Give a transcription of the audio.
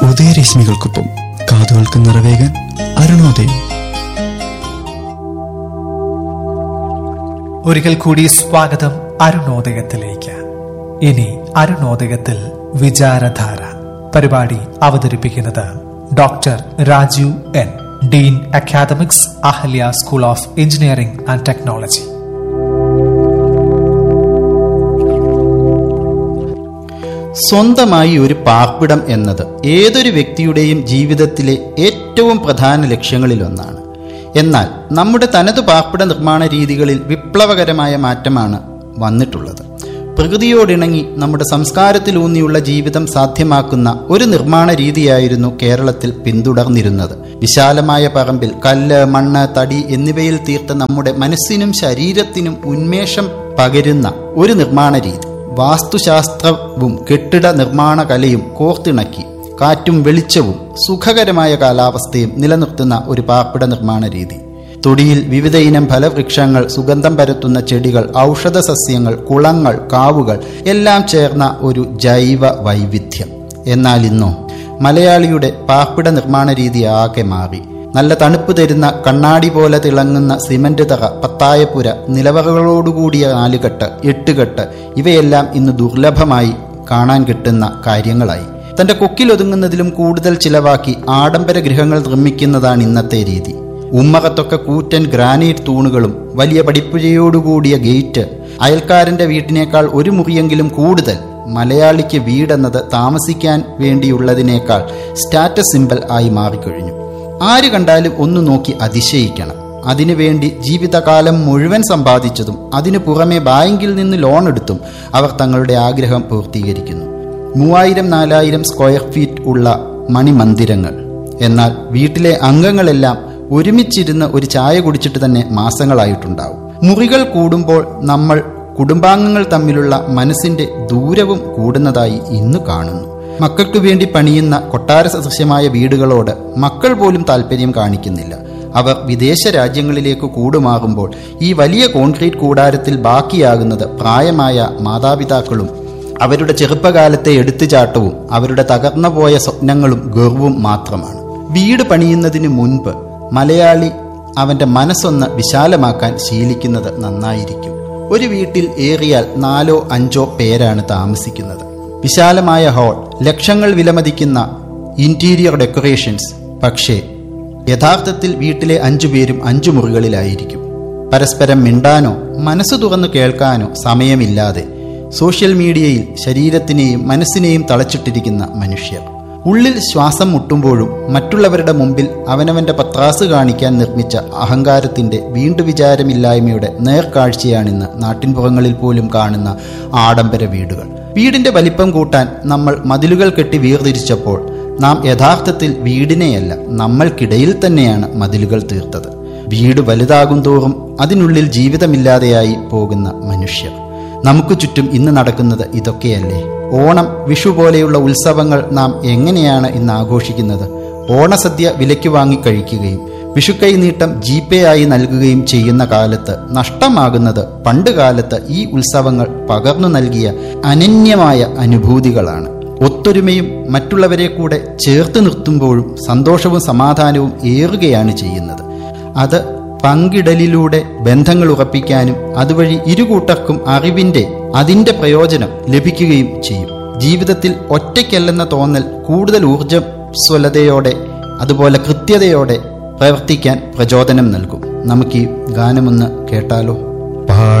ഉദയരശ്മികൾക്കൊപ്പം കാതുകൾക്ക് നിറവേകാൻ അരുണോദയം ഒരിക്കൽ കൂടി സ്വാഗതം അരുണോദയത്തിലേക്ക് ഇനി അരുണോദയത്തിൽ വിചാരധാര പരിപാടി അവതരിപ്പിക്കുന്നത് doctor Rajeev N dean academics Ahalya school of engineering and technology സ്വന്തമായി ഒരു പാർപ്പിടം എന്നത് ഏതൊരു വ്യക്തിയുടെയും ജീവിതത്തിലെ ഏറ്റവും പ്രധാന ലക്ഷ്യങ്ങളിലൊന്നാണ് എന്നാൽ നമ്മുടെ തനത് പാർപ്പിട നിർമ്മാണ രീതികളിൽ വിപ്ലവകരമായ മാറ്റമാണ് വന്നിട്ടുള്ളത് പ്രകൃതിയോടിണങ്ങി നമ്മുടെ സംസ്കാരത്തിലൂന്നിയുള്ള ജീവിതം സാധ്യമാക്കുന്ന ഒരു നിർമ്മാണ രീതിയായിരുന്നു കേരളത്തിൽ പിന്തുടർന്നിരുന്നത് വിശാലമായ പറമ്പിൽ കല്ല് മണ്ണ് തടി എന്നിവയിൽ തീർത്ത നമ്മുടെ മനസ്സിനും ശരീരത്തിനും ഉന്മേഷം പകരുന്ന ഒരു നിർമ്മാണ രീതി വാസ്തുശാസ്ത്രവും കെട്ടിട നിർമ്മാണ കലയും കോർത്തിണക്കി കാറ്റും വെളിച്ചവും സുഖകരമായ കാലാവസ്ഥയും നിലനിർത്തുന്ന ഒരു പാർപ്പിട നിർമ്മാണ രീതി തൊടിയിൽ വിവിധ ഇനം ഫലവൃക്ഷങ്ങൾ സുഗന്ധം പരത്തുന്ന ചെടികൾ ഔഷധ സസ്യങ്ങൾ കുളങ്ങൾ കാവുകൾ എല്ലാം ചേർന്ന ഒരു ജൈവ വൈവിധ്യം എന്നാൽ ഇന്നോ മലയാളിയുടെ പാർപ്പിട നിർമ്മാണ രീതി ആകെ മാറി നല്ല തണുപ്പ് തരുന്ന കണ്ണാടി പോലെ തിളങ്ങുന്ന സിമന്റ് തറ പത്തായപ്പുര നിലവറകളോടുകൂടിയ നാലുകെട്ട് എട്ടുകെട്ട് ഇവയെല്ലാം ഇന്ന് ദുർലഭമായി കാണാൻ കിട്ടുന്ന കാര്യങ്ങളായി തന്റെ കൊക്കിലൊതുങ്ങുന്നതിലും കൂടുതൽ ചിലവാക്കി ആഡംബര ഗൃഹങ്ങൾ നിർമ്മിക്കുന്നതാണ് ഇന്നത്തെ രീതി ഉമ്മകത്തൊക്കെ കൂറ്റൻ ഗ്രാനൈറ്റ് തൂണുകളും വലിയ പടിപ്പുഴയോടുകൂടിയ ഗേറ്റ് അയൽക്കാരന്റെ വീട്ടിനേക്കാൾ ഒരു മുറിയെങ്കിലും കൂടുതൽ മലയാളിക്ക് വീടെന്നത് താമസിക്കാൻ വേണ്ടിയുള്ളതിനേക്കാൾ സ്റ്റാറ്റസ് സിമ്പൽ ആയി മാറിക്കഴിഞ്ഞു ആര് കണ്ടാലും ഒന്ന് നോക്കി അതിശയിക്കണം അതിനുവേണ്ടി ജീവിതകാലം മുഴുവൻ സമ്പാദിച്ചതും അതിനു പുറമെ ബാങ്കിൽ നിന്ന് ലോൺ എടുത്തും അവർ തങ്ങളുടെ ആഗ്രഹം പൂർത്തീകരിക്കുന്നു മൂവായിരം നാലായിരം സ്ക്വയർ ഫീറ്റ് ഉള്ള മണിമന്ദിരങ്ങൾ എന്നാൽ വീട്ടിലെ അംഗങ്ങളെല്ലാം ഒരുമിച്ചിരുന്ന് ഒരു ചായ കുടിച്ചിട്ട് തന്നെ മാസങ്ങളായിട്ടുണ്ടാവും മുറികൾ കൂടുമ്പോൾ നമ്മൾ കുടുംബാംഗങ്ങൾ തമ്മിലുള്ള മനസ്സിന്റെ ദൂരവും കൂടുന്നതായി ഇന്ന് കാണുന്നു മക്കൾക്ക് വേണ്ടി പണിയുന്ന കൊട്ടാര സദൃശ്യമായ വീടുകളോട് മക്കൾ പോലും താല്പര്യം കാണിക്കുന്നില്ല അവർ വിദേശ രാജ്യങ്ങളിലേക്ക് കൂടുമാറുമ്പോൾ ഈ വലിയ കോൺക്രീറ്റ് കൂടാരത്തിൽ ബാക്കിയാകുന്നത് പ്രായമായ മാതാപിതാക്കളും അവരുടെ ചെറുപ്പകാലത്തെ എടുത്തുചാട്ടവും അവരുടെ തകർന്നു പോയ സ്വപ്നങ്ങളും ഗർവും മാത്രമാണ് വീട് പണിയുന്നതിന് മുൻപ് മലയാളി അവന്റെ മനസ്സൊന്ന് വിശാലമാക്കാൻ ശീലിക്കുന്നത് നന്നായിരിക്കും ഒരു വീട്ടിൽ ഏറിയാൽ നാലോ അഞ്ചോ പേരാണ് താമസിക്കുന്നത് വിശാലമായ ഹാൾ ലക്ഷങ്ങൾ വിലമതിക്കുന്ന ഇന്റീരിയർ ഡെക്കറേഷൻസ് പക്ഷേ യഥാർത്ഥത്തിൽ വീട്ടിലെ അഞ്ചു പേരും അഞ്ചു മുറികളിലായിരിക്കും പരസ്പരം മിണ്ടാനോ മനസ്സ് തുറന്നു കേൾക്കാനോ സമയമില്ലാതെ സോഷ്യൽ മീഡിയയിൽ ശരീരത്തിനെയും മനസ്സിനെയും തളച്ചിട്ടിരിക്കുന്ന മനുഷ്യർ ഉള്ളിൽ ശ്വാസം മുട്ടുമ്പോഴും മറ്റുള്ളവരുടെ മുമ്പിൽ അവനവന്റെ പത്രാസ് കാണിക്കാൻ നിർമ്മിച്ച അഹങ്കാരത്തിന്റെ വീണ്ടു വിചാരമില്ലായ്മയുടെ നേർക്കാഴ്ചയാണിന്ന് നാട്ടിൻപുറങ്ങളിൽ പോലും കാണുന്ന ആഡംബര വീടുകൾ വീടിന്റെ വലിപ്പം കൂട്ടാൻ നമ്മൾ മതിലുകൾ കെട്ടി വേർതിരിച്ചപ്പോൾ നാം യഥാർത്ഥത്തിൽ വീടിനെയല്ല നമ്മൾക്കിടയിൽ തന്നെയാണ് മതിലുകൾ തീർത്തത് വീട് വലുതാകും തോറും അതിനുള്ളിൽ ജീവിതമില്ലാതെയായി പോകുന്ന മനുഷ്യർ നമുക്ക് ചുറ്റും ഇന്ന് നടക്കുന്നത് ഇതൊക്കെയല്ലേ ഓണം വിഷു പോലെയുള്ള ഉത്സവങ്ങൾ നാം എങ്ങനെയാണ് ഇന്ന് ആഘോഷിക്കുന്നത് ഓണസദ്യ വിലയ്ക്ക് വാങ്ങി കഴിക്കുകയും വിഷുക്കൈ നീട്ടം ജി പേ ആയി നൽകുകയും ചെയ്യുന്ന കാലത്ത് നഷ്ടമാകുന്നത് പണ്ട് കാലത്ത് ഈ ഉത്സവങ്ങൾ പകർന്നു നൽകിയ അനന്യമായ അനുഭൂതികളാണ് ഒത്തൊരുമയും മറ്റുള്ളവരെ കൂടെ ചേർത്ത് നിർത്തുമ്പോഴും സന്തോഷവും സമാധാനവും ഏറുകയാണ് ചെയ്യുന്നത് അത് പങ്കിടലിലൂടെ ബന്ധങ്ങൾ ഉറപ്പിക്കാനും അതുവഴി ഇരുകൂട്ടർക്കും അറിവിന്റെ അതിന്റെ പ്രയോജനം ലഭിക്കുകയും ചെയ്യും ജീവിതത്തിൽ ഒറ്റയ്ക്കല്ലെന്ന തോന്നൽ കൂടുതൽ ഊർജ്ജസ്വലതയോടെ അതുപോലെ കൃത്യതയോടെ പ്രവർത്തിക്കാൻ പ്രചോദനം നൽകും നമുക്ക് ഈ ഗാനമൊന്ന് കേട്ടാലോ